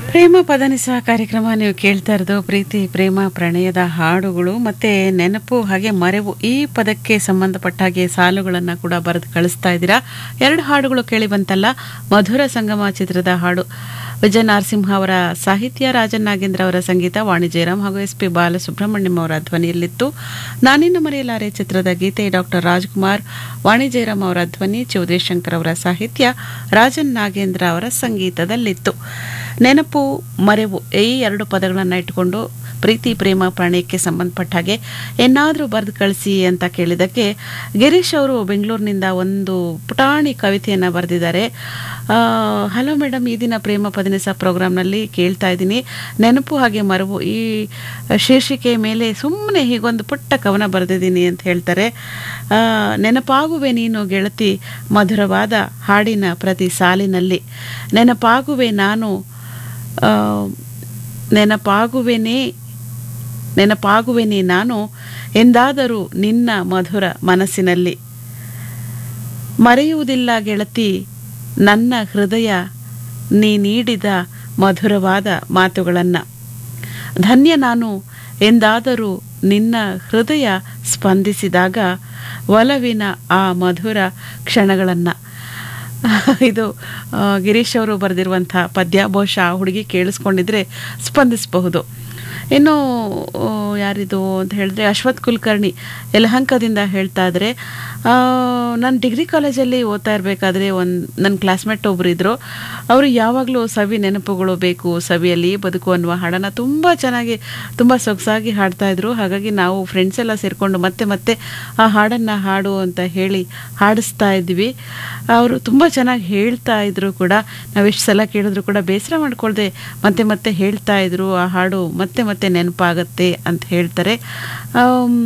ಪ್ರೇಮ ಪದನಿಸ ಕಾರ್ಯಕ್ರಮ ನೀವು ಕೇಳ್ತಾ ಇರೋದು ಪ್ರೀತಿ ಪ್ರೇಮ ಪ್ರಣಯದ ಹಾಡುಗಳು ಮತ್ತೆ ನೆನಪು ಹಾಗೆ ಮರೆವು ಈ ಪದಕ್ಕೆ ಸಂಬಂಧಪಟ್ಟ ಹಾಗೆ ಸಾಲುಗಳನ್ನು ಕೂಡ ಬರೆದು ಕಳಿಸ್ತಾ ಇದ್ದೀರಾ ಎರಡು ಹಾಡುಗಳು ಕೇಳಿ ಬಂತಲ್ಲ ಮಧುರ ಸಂಗಮ ಚಿತ್ರದ ಹಾಡು ವಿಜಯ ನರಸಿಂಹ ಅವರ ಸಾಹಿತ್ಯ ರಾಜನ್ ನಾಗೇಂದ್ರ ಅವರ ಸಂಗೀತ ವಾಣಿ ಜಯರಾಮ್ ಹಾಗೂ ಎಸ್ ಪಿ ಬಾಲಸುಬ್ರಹ್ಮಣ್ಯಂ ಅವರ ಧ್ವನಿಯಲ್ಲಿತ್ತು ನಾನಿನ್ನು ಮರೆಯಲಾರೆ ಚಿತ್ರದ ಗೀತೆ ಡಾಕ್ಟರ್ ರಾಜ್ಕುಮಾರ್ ವಾಣಿ ಜಯರಾಮ್ ಅವರ ಧ್ವನಿ ಚೌಧರಿ ಶಂಕರ್ ಅವರ ಸಾಹಿತ್ಯ ರಾಜನ್ ನಾಗೇಂದ್ರ ಅವರ ಸಂಗೀತದಲ್ಲಿತ್ತು ನೆನಪು ಮರೆವು ಈ ಎರಡು ಪದಗಳನ್ನು ಇಟ್ಟುಕೊಂಡು ಪ್ರೀತಿ ಪ್ರೇಮ ಪ್ರಣಯಕ್ಕೆ ಸಂಬಂಧಪಟ್ಟ ಹಾಗೆ ಏನಾದರೂ ಬರೆದು ಕಳಿಸಿ ಅಂತ ಕೇಳಿದ್ದಕ್ಕೆ ಗಿರೀಶ್ ಅವರು ಬೆಂಗಳೂರಿನಿಂದ ಒಂದು ಪುಟಾಣಿ ಕವಿತೆಯನ್ನು ಬರೆದಿದ್ದಾರೆ ಹಲೋ ಮೇಡಮ್ ಈ ದಿನ ಪ್ರೇಮ ಪದಿನಸ ಪ್ರೋಗ್ರಾಮ್ನಲ್ಲಿ ಕೇಳ್ತಾ ಇದ್ದೀನಿ ನೆನಪು ಹಾಗೆ ಮರವು ಈ ಶೀರ್ಷಿಕೆ ಮೇಲೆ ಸುಮ್ಮನೆ ಹೀಗೊಂದು ಪುಟ್ಟ ಕವನ ಬರೆದಿದ್ದೀನಿ ಅಂತ ಹೇಳ್ತಾರೆ ಆ, ನೆನಪಾಗುವೆ ನೀನು ಗೆಳತಿ ಮಧುರವಾದ ಹಾಡಿನ ಪ್ರತಿ ಸಾಲಿನಲ್ಲಿ ನೆನಪಾಗುವೆ ನಾನು ಆ, ನೆನಪಾಗುವೆನೇ ನೆನಪಾಗುವೆನೇ ನಾನು ಎಂದಾದರೂ ನಿನ್ನ ಮಧುರ ಮನಸ್ಸಿನಲ್ಲಿ ಮರೆಯುವುದಿಲ್ಲ ಗೆಳತಿ ನನ್ನ ಹೃದಯ ನೀ ನೀಡಿದ ಮಧುರವಾದ ಮಾತುಗಳನ್ನು ಧನ್ಯ ನಾನು ಎಂದಾದರೂ ನಿನ್ನ ಹೃದಯ ಸ್ಪಂದಿಸಿದಾಗ ಒಲವಿನ ಆ ಮಧುರ ಕ್ಷಣಗಳನ್ನು ಇದು ಆ, ಗಿರೀಶ್ ಅವರು ಬರೆದಿರುವಂಥ ಪದ್ಯ ಬಹುಶಃ ಆ ಹುಡುಗಿ ಕೇಳಿಸ್ಕೊಂಡಿದ್ರೆ ಸ್ಪಂದಿಸಬಹುದು ಇನ್ನು ಆ, ಯಾರಿದು ಅಂತ ಹೇಳಿದ್ರೆ ಅಶ್ವಥ್ ಕುಲಕರ್ಣಿ ಯಲಹಂಕದಿಂದ ಹೇಳ್ತಾ ಇದ್ರೆ ನಾನು ಡಿಗ್ರಿ ಕಾಲೇಜಲ್ಲಿ ಓದ್ತಾ ಇರಬೇಕಾದ್ರೆ ಒಂದು ನನ್ನ ಕ್ಲಾಸ್ಮೇಟ್ ಒಬ್ರು ಇದ್ರು ಅವರು ಯಾವಾಗಲೂ ಸವಿ ನೆನಪುಗಳು ಬೇಕು ಸವಿಯಲ್ಲಿ ಬದುಕು ಅನ್ನುವ ಹಾಡನ್ನು ತುಂಬ ಚೆನ್ನಾಗಿ ತುಂಬ ಸೊಗಸಾಗಿ ಹಾಡ್ತಾ ಇದ್ರು ಹಾಗಾಗಿ ನಾವು ಫ್ರೆಂಡ್ಸ್ ಎಲ್ಲ ಸೇರಿಕೊಂಡು ಮತ್ತೆ ಮತ್ತೆ ಆ ಹಾಡನ್ನು ಹಾಡು ಅಂತ ಹೇಳಿ ಹಾಡಿಸ್ತಾ ಇದ್ವಿ ಅವರು ತುಂಬ ಚೆನ್ನಾಗಿ ಹೇಳ್ತಾ ಇದ್ರು ಕೂಡ ನಾವು ಎಷ್ಟು ಸಲ ಕೇಳಿದ್ರು ಕೂಡ ಬೇಸರ ಮಾಡ್ಕೊಳ್ದೆ ಮತ್ತೆ ಮತ್ತೆ ಹೇಳ್ತಾ ಇದ್ರು ಆ ಹಾಡು ಮತ್ತೆ ಮತ್ತೆ ನೆನಪಾಗತ್ತೆ ಅಂತ ಹೇಳ್ತಾರೆ ಆಮ್,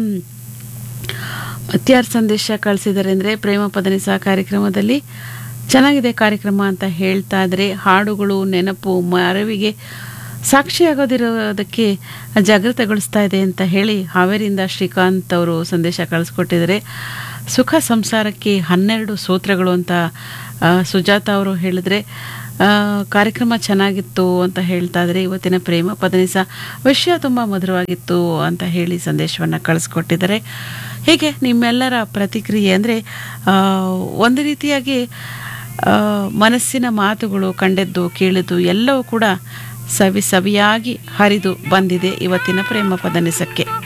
ಮತ್ಯಾರ ಸಂದೇಶ ಕಳಿಸಿದ್ದಾರೆ ಅಂದರೆ ಪ್ರೇಮ ಪದನಿಸ ಕಾರ್ಯಕ್ರಮದಲ್ಲಿ ಚೆನ್ನಾಗಿದೆ ಕಾರ್ಯಕ್ರಮ ಅಂತ ಹೇಳ್ತಾ ಇದ್ರೆ ಹಾಡುಗಳು ನೆನಪು ಮರವಿಗೆ ಸಾಕ್ಷಿಯಾಗೋದಿರೋದಕ್ಕೆ ಜಾಗೃತಗೊಳಿಸ್ತಾ ಇದೆ ಅಂತ ಹೇಳಿ ಹಾವೇರಿಯಿಂದ ಶ್ರೀಕಾಂತ್ ಅವರು ಸಂದೇಶ ಕಳಿಸ್ಕೊಟ್ಟಿದ್ದಾರೆ ಸುಖ ಸಂಸಾರಕ್ಕೆ ಹನ್ನೆರಡು ಸೂತ್ರಗಳು ಅಂತ ಆ, ಸುಜಾತ ಅವರು ಹೇಳಿದ್ರೆ ಆ, ಕಾರ್ಯಕ್ರಮ ಚೆನ್ನಾಗಿತ್ತು ಅಂತ ಹೇಳ್ತಾ ಇದ್ರೆ ಇವತ್ತಿನ ಪ್ರೇಮ ಪದನಿಸ ವಿಷಯ ತುಂಬ ಮಧುರವಾಗಿತ್ತು ಅಂತ ಹೇಳಿ ಸಂದೇಶವನ್ನು ಕಳಿಸ್ಕೊಟ್ಟಿದ್ದಾರೆ ಹೀಗೆ ನಿಮ್ಮೆಲ್ಲರ ಪ್ರತಿಕ್ರಿಯೆ ಅಂದರೆ ಒಂದು ರೀತಿಯಾಗಿ ಆ, ಮನಸ್ಸಿನ ಮಾತುಗಳು ಕಂಡದ್ದು ಕೇಳಿದ್ದು ಎಲ್ಲವೂ ಕೂಡ ಸವಿ ಸವಿಯಾಗಿ ಹರಿದು ಬಂದಿದೆ ಇವತ್ತಿನ ಪ್ರೇಮ ಪದನಿಸಕ್ಕೆ